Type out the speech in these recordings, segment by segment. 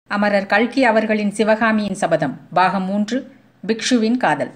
அமரர் கல்கி அவர்களின் சிவகாமியின் சபதம் பாகம் மூன்று பிக்ஷுவின் காதல்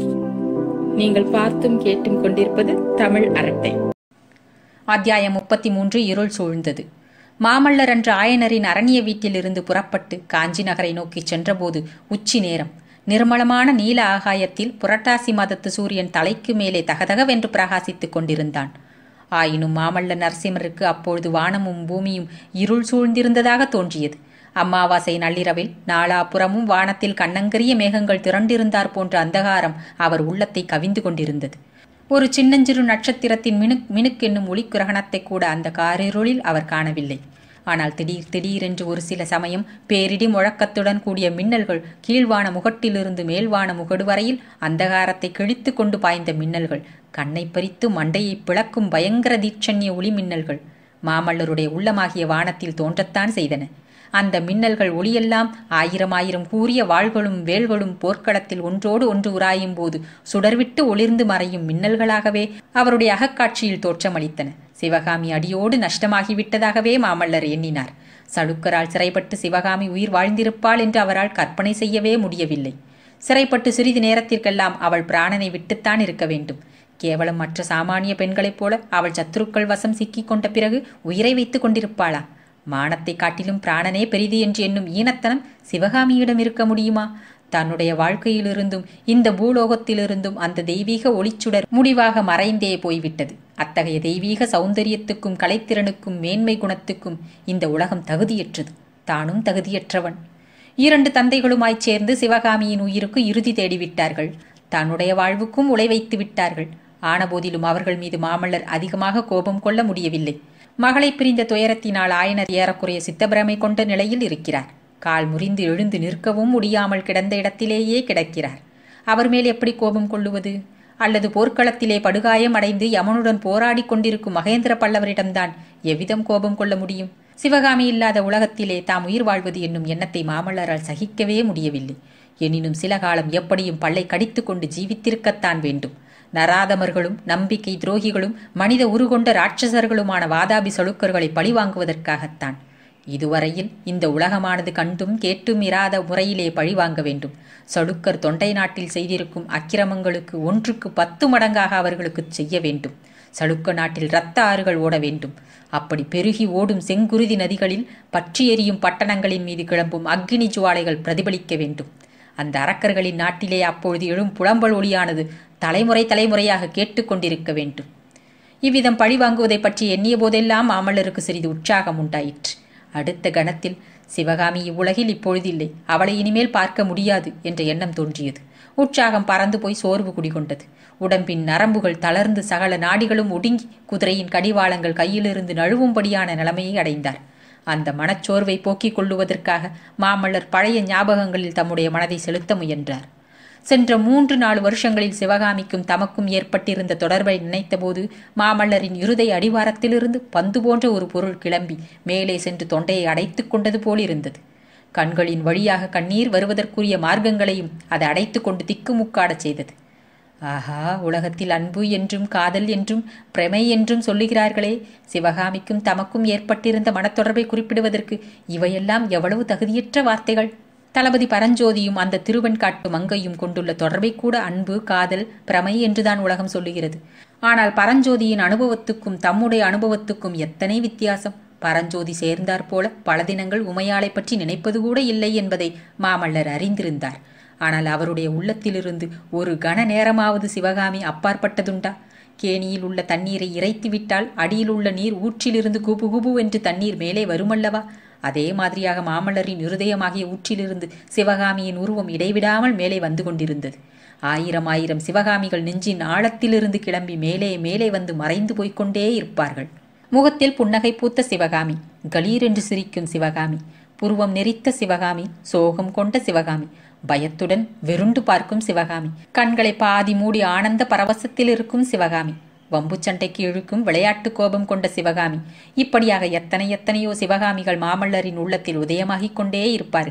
நீங்கள் பார்த்தும் கேட்டும் கொண்டிருப்பது தமிழ் அரட்டை அத்தியாயம் முப்பத்தி மூன்று இருள் சூழ்ந்தது மாமல்லர் என்ற ஆயனரின் அரண்ய வீட்டிலிருந்து புறப்பட்டு காஞ்சி நகரை நோக்கி சென்றபோது உச்சி நேரம் நிர்மலமான நீல ஆகாயத்தில் புரட்டாசி மாதத்து சூரியன் தலைக்கு மேலே தகதகவென்று பிரகாசித்துக் கொண்டிருந்தான் ஆயினும் மாமல்ல நரசிம்மருக்கு அப்பொழுது வானமும் பூமியும் இருள் சூழ்ந்திருந்ததாக தோன்றியது அம்மாவாசை நள்ளிரவில் நாலாபுறமும் வானத்தில் கண்ணங்கரிய மேகங்கள் திரண்டிருந்தார் போன்ற அந்தகாரம் அவர் உள்ளத்தை கவிந்து கொண்டிருந்தது ஒரு சின்னஞ்சிறு நட்சத்திரத்தின் மினுக் மினுக் என்னும் ஒளிக்கிரகணத்தை கூட அந்த காரிருளில் அவர் காணவில்லை ஆனால் திடீர் திடீரென்று ஒரு சில சமயம் பேரிடி முழக்கத்துடன் கூடிய மின்னல்கள் கீழ்வான முகட்டிலிருந்து மேல்வான முகடு வரையில் அந்தகாரத்தை கிழித்து கொண்டு பாய்ந்த மின்னல்கள் கண்ணை பறித்து மண்டையை பிளக்கும் பயங்கர தீட்சண்ய ஒளி மின்னல்கள் மாமல்லருடைய உள்ளமாகிய வானத்தில் தோன்றத்தான் செய்தன அந்த மின்னல்கள் ஒளியெல்லாம் ஆயிரம் ஆயிரம் கூறிய வாள்களும் வேல்களும் போர்க்களத்தில் ஒன்றோடு ஒன்று உராயும் போது சுடர்விட்டு ஒளிர்ந்து மறையும் மின்னல்களாகவே அவருடைய அகக்காட்சியில் தோற்றமளித்தன சிவகாமி அடியோடு நஷ்டமாகிவிட்டதாகவே மாமல்லர் எண்ணினார் சளுக்கரால் சிறைப்பட்டு சிவகாமி உயிர் வாழ்ந்திருப்பாள் என்று அவரால் கற்பனை செய்யவே முடியவில்லை சிறைப்பட்டு சிறிது நேரத்திற்கெல்லாம் அவள் பிராணனை விட்டுத்தான் இருக்க வேண்டும் கேவலம் மற்ற சாமானிய பெண்களைப் போல அவள் சத்துருக்கள் வசம் சிக்கிக் கொண்ட பிறகு உயிரை வைத்துக் கொண்டிருப்பாளா மானத்தை காட்டிலும் பிராணனே பெரிது என்று எண்ணும் ஈனத்தனம் சிவகாமியிடம் இருக்க முடியுமா தன்னுடைய வாழ்க்கையிலிருந்தும் இந்த பூலோகத்திலிருந்தும் அந்த தெய்வீக ஒளிச்சுடர் முடிவாக மறைந்தே போய்விட்டது அத்தகைய தெய்வீக சௌந்தரியத்துக்கும் கலைத்திறனுக்கும் மேன்மை குணத்துக்கும் இந்த உலகம் தகுதியற்றது தானும் தகுதியற்றவன் இரண்டு தந்தைகளுமாய்ச் சேர்ந்து சிவகாமியின் உயிருக்கு இறுதி தேடிவிட்டார்கள் தன்னுடைய வாழ்வுக்கும் உலை வைத்து விட்டார்கள் ஆனபோதிலும் அவர்கள் மீது மாமல்லர் அதிகமாக கோபம் கொள்ள முடியவில்லை மகளை பிரிந்த துயரத்தினால் ஆயனர் ஏறக்குறைய சித்தபிரமை கொண்ட நிலையில் இருக்கிறார் கால் முறிந்து எழுந்து நிற்கவும் முடியாமல் கிடந்த இடத்திலேயே கிடக்கிறார் அவர் மேல் எப்படி கோபம் கொள்ளுவது அல்லது போர்க்களத்திலே படுகாயம் அடைந்து யமனுடன் போராடி கொண்டிருக்கும் மகேந்திர பல்லவரிடம்தான் எவ்விதம் கோபம் கொள்ள முடியும் சிவகாமி இல்லாத உலகத்திலே தாம் உயிர் வாழ்வது என்னும் எண்ணத்தை மாமல்லரால் சகிக்கவே முடியவில்லை எனினும் சில காலம் எப்படியும் பல்லை கடித்துக்கொண்டு ஜீவித்திருக்கத்தான் வேண்டும் நராதமர்களும் நம்பிக்கை துரோகிகளும் மனித உருகொண்ட ராட்சசர்களுமான வாதாபி சளுக்கர்களை பழிவாங்குவதற்காகத்தான் இதுவரையில் இந்த உலகமானது கண்டும் கேட்டும் இராத முறையிலே பழிவாங்க வேண்டும் சடுக்கர் தொண்டை நாட்டில் செய்திருக்கும் அக்கிரமங்களுக்கு ஒன்றுக்கு பத்து மடங்காக அவர்களுக்கு செய்ய வேண்டும் சளுக்க நாட்டில் இரத்த ஆறுகள் ஓட வேண்டும் அப்படி பெருகி ஓடும் செங்குருதி நதிகளில் பற்றி எரியும் பட்டணங்களின் மீது கிளம்பும் அக்னி ஜுவாலைகள் பிரதிபலிக்க வேண்டும் அந்த அரக்கர்களின் நாட்டிலே அப்பொழுது எழும் புலம்பல் ஒளியானது தலைமுறை தலைமுறையாக கேட்டுக்கொண்டிருக்க வேண்டும் இவ்விதம் பழி வாங்குவதை பற்றி எண்ணிய போதெல்லாம் மாமல்லருக்கு சிறிது உற்சாகம் உண்டாயிற்று அடுத்த கணத்தில் சிவகாமி இவ்வுலகில் இப்பொழுதில்லை அவளை இனிமேல் பார்க்க முடியாது என்ற எண்ணம் தோன்றியது உற்சாகம் பறந்து போய் சோர்வு குடிகொண்டது உடம்பின் நரம்புகள் தளர்ந்து சகல நாடிகளும் ஒடுங்கி குதிரையின் கடிவாளங்கள் கையிலிருந்து நழுவும்படியான நிலைமையை அடைந்தார் அந்த மனச்சோர்வை போக்கிக் கொள்ளுவதற்காக மாமல்லர் பழைய ஞாபகங்களில் தம்முடைய மனதை செலுத்த முயன்றார் சென்ற மூன்று நாலு வருஷங்களில் சிவகாமிக்கும் தமக்கும் ஏற்பட்டிருந்த தொடர்பை நினைத்தபோது மாமல்லரின் இருதய அடிவாரத்திலிருந்து பந்து போன்ற ஒரு பொருள் கிளம்பி மேலே சென்று தொண்டையை அடைத்து கொண்டது போல் இருந்தது கண்களின் வழியாக கண்ணீர் வருவதற்குரிய மார்க்கங்களையும் அது அடைத்து கொண்டு திக்குமுக்காடச் செய்தது ஆஹா உலகத்தில் அன்பு என்றும் காதல் என்றும் பிரமை என்றும் சொல்லுகிறார்களே சிவகாமிக்கும் தமக்கும் ஏற்பட்டிருந்த மனத்தொடர்பை குறிப்பிடுவதற்கு இவையெல்லாம் எவ்வளவு தகுதியற்ற வார்த்தைகள் தளபதி பரஞ்சோதியும் அந்த திருவெண்காட்டு மங்கையும் கொண்டுள்ள தொடர்பை கூட அன்பு காதல் பிரமை என்றுதான் உலகம் சொல்லுகிறது ஆனால் பரஞ்சோதியின் அனுபவத்துக்கும் தம்முடைய அனுபவத்துக்கும் எத்தனை வித்தியாசம் பரஞ்சோதி சேர்ந்தார் போல பல தினங்கள் உமையாளை பற்றி நினைப்பது கூட இல்லை என்பதை மாமல்லர் அறிந்திருந்தார் ஆனால் அவருடைய உள்ளத்திலிருந்து ஒரு கன நேரமாவது சிவகாமி அப்பாற்பட்டதுண்டா கேணியில் உள்ள தண்ணீரை இறைத்துவிட்டால் அடியில் உள்ள நீர் ஊற்றிலிருந்து குபு குபு என்று தண்ணீர் மேலே வருமல்லவா அதே மாதிரியாக மாமல்லரின் இருதயமாகிய ஊற்றிலிருந்து சிவகாமியின் உருவம் இடைவிடாமல் மேலே வந்து கொண்டிருந்தது ஆயிரம் ஆயிரம் சிவகாமிகள் நெஞ்சின் ஆழத்திலிருந்து கிளம்பி மேலே மேலே வந்து மறைந்து போய்க்கொண்டே இருப்பார்கள் முகத்தில் புன்னகை பூத்த சிவகாமி கலீர் என்று சிரிக்கும் சிவகாமி புருவம் நெறித்த சிவகாமி சோகம் கொண்ட சிவகாமி பயத்துடன் வெருண்டு பார்க்கும் சிவகாமி கண்களை பாதி மூடி ஆனந்த பரவசத்தில் இருக்கும் சிவகாமி வம்பு சண்டைக்கு இழுக்கும் விளையாட்டு கோபம் கொண்ட சிவகாமி இப்படியாக எத்தனை எத்தனையோ சிவகாமிகள் மாமல்லரின் உள்ளத்தில் உதயமாகிக் கொண்டே இருப்பார்கள்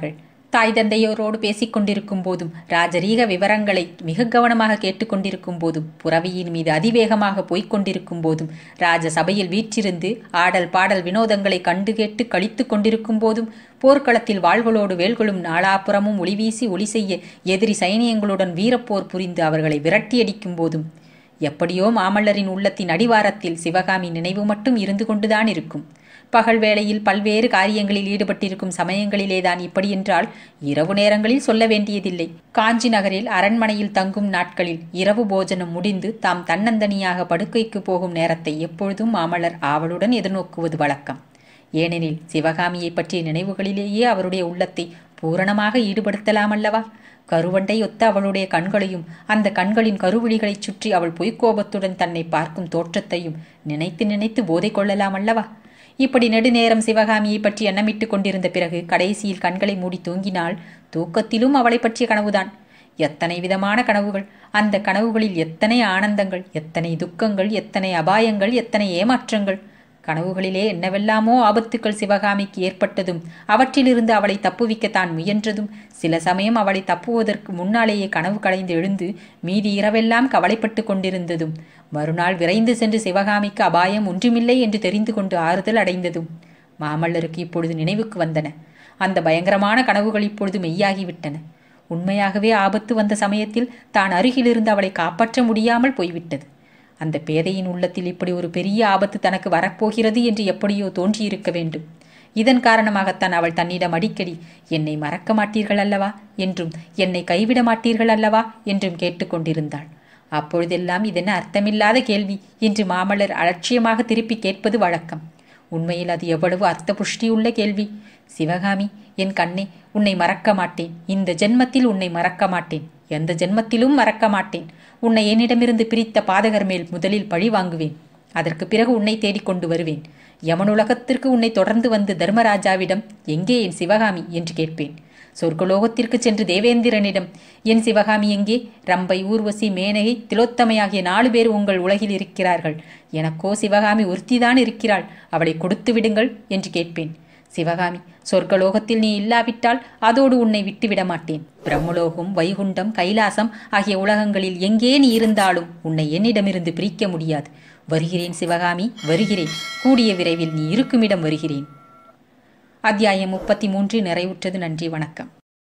தாய் தந்தையோரோடு பேசிக் கொண்டிருக்கும் போதும் ராஜரீக விவரங்களை மிக கவனமாக கேட்டுக்கொண்டிருக்கும் போதும் புறவியின் மீது அதிவேகமாக போய்க் கொண்டிருக்கும் போதும் ராஜ சபையில் வீற்றிருந்து ஆடல் பாடல் வினோதங்களை கண்டு கேட்டு கழித்து கொண்டிருக்கும் போதும் போர்க்களத்தில் வாள்களோடு வேல்களும் நாலாப்புறமும் ஒளிவீசி ஒளி செய்ய எதிரி சைனியங்களுடன் வீரப்போர் புரிந்து அவர்களை விரட்டியடிக்கும் போதும் எப்படியோ மாமல்லரின் உள்ளத்தின் அடிவாரத்தில் சிவகாமி நினைவு மட்டும் இருந்து கொண்டுதான் இருக்கும் பகல் வேளையில் பல்வேறு காரியங்களில் ஈடுபட்டிருக்கும் சமயங்களிலேதான் இப்படி என்றால் இரவு நேரங்களில் சொல்ல வேண்டியதில்லை காஞ்சி நகரில் அரண்மனையில் தங்கும் நாட்களில் இரவு போஜனம் முடிந்து தாம் தன்னந்தனியாக படுக்கைக்கு போகும் நேரத்தை எப்பொழுதும் மாமல்லர் ஆவலுடன் எதிர்நோக்குவது வழக்கம் ஏனெனில் சிவகாமியை பற்றிய நினைவுகளிலேயே அவருடைய உள்ளத்தை பூரணமாக ஈடுபடுத்தலாம் அல்லவா கருவண்டை ஒத்த அவளுடைய கண்களையும் அந்த கண்களின் கருவிழிகளைச் சுற்றி அவள் பொய்க்கோபத்துடன் தன்னை பார்க்கும் தோற்றத்தையும் நினைத்து நினைத்து போதை கொள்ளலாம் அல்லவா இப்படி நெடுநேரம் சிவகாமியை பற்றி எண்ணமிட்டுக் கொண்டிருந்த பிறகு கடைசியில் கண்களை மூடி தூங்கினால் தூக்கத்திலும் அவளை பற்றிய கனவுதான் எத்தனை விதமான கனவுகள் அந்த கனவுகளில் எத்தனை ஆனந்தங்கள் எத்தனை துக்கங்கள் எத்தனை அபாயங்கள் எத்தனை ஏமாற்றங்கள் கனவுகளிலே என்னவெல்லாமோ ஆபத்துக்கள் சிவகாமிக்கு ஏற்பட்டதும் அவற்றிலிருந்து அவளை தப்புவிக்க தான் முயன்றதும் சில சமயம் அவளை தப்புவதற்கு முன்னாலேயே கனவு களைந்து எழுந்து மீதி இரவெல்லாம் கவலைப்பட்டு கொண்டிருந்ததும் மறுநாள் விரைந்து சென்று சிவகாமிக்கு அபாயம் ஒன்றுமில்லை என்று தெரிந்து கொண்டு ஆறுதல் அடைந்ததும் மாமல்லருக்கு இப்பொழுது நினைவுக்கு வந்தன அந்த பயங்கரமான கனவுகள் இப்பொழுது மெய்யாகிவிட்டன உண்மையாகவே ஆபத்து வந்த சமயத்தில் தான் அருகிலிருந்து அவளை காப்பாற்ற முடியாமல் போய்விட்டது அந்த பேதையின் உள்ளத்தில் இப்படி ஒரு பெரிய ஆபத்து தனக்கு வரப்போகிறது என்று எப்படியோ தோன்றியிருக்க வேண்டும் இதன் காரணமாகத்தான் அவள் தன்னிடம் அடிக்கடி என்னை மறக்க மாட்டீர்கள் அல்லவா என்றும் என்னை கைவிட மாட்டீர்கள் அல்லவா என்றும் கேட்டுக்கொண்டிருந்தாள் அப்பொழுதெல்லாம் இதென்ன அர்த்தமில்லாத கேள்வி என்று மாமல்லர் அலட்சியமாக திருப்பி கேட்பது வழக்கம் உண்மையில் அது எவ்வளவு அர்த்த புஷ்டியுள்ள கேள்வி சிவகாமி என் கண்ணே உன்னை மறக்க மாட்டேன் இந்த ஜென்மத்தில் உன்னை மறக்க மாட்டேன் எந்த ஜென்மத்திலும் மறக்க மாட்டேன் உன்னை என்னிடமிருந்து பிரித்த பாதகர் மேல் முதலில் பழி வாங்குவேன் அதற்கு பிறகு உன்னை தேடிக்கொண்டு வருவேன் யமனுலகத்திற்கு உன்னை தொடர்ந்து வந்து தர்மராஜாவிடம் எங்கே என் சிவகாமி என்று கேட்பேன் சொர்க்கலோகத்திற்கு சென்று தேவேந்திரனிடம் என் சிவகாமி எங்கே ரம்பை ஊர்வசி மேனகை திலோத்தமை ஆகிய நாலு பேர் உங்கள் உலகில் இருக்கிறார்கள் எனக்கோ சிவகாமி ஒருத்திதான் இருக்கிறாள் அவளை கொடுத்து விடுங்கள் என்று கேட்பேன் சிவகாமி சொர்க்கலோகத்தில் நீ இல்லாவிட்டால் அதோடு உன்னை விட்டுவிட மாட்டேன் பிரம்மலோகம் வைகுண்டம் கைலாசம் ஆகிய உலகங்களில் எங்கே நீ இருந்தாலும் உன்னை என்னிடமிருந்து பிரிக்க முடியாது வருகிறேன் சிவகாமி வருகிறேன் கூடிய விரைவில் நீ இருக்குமிடம் வருகிறேன் அத்தியாயம் முப்பத்தி மூன்று நிறைவுற்றது நன்றி வணக்கம்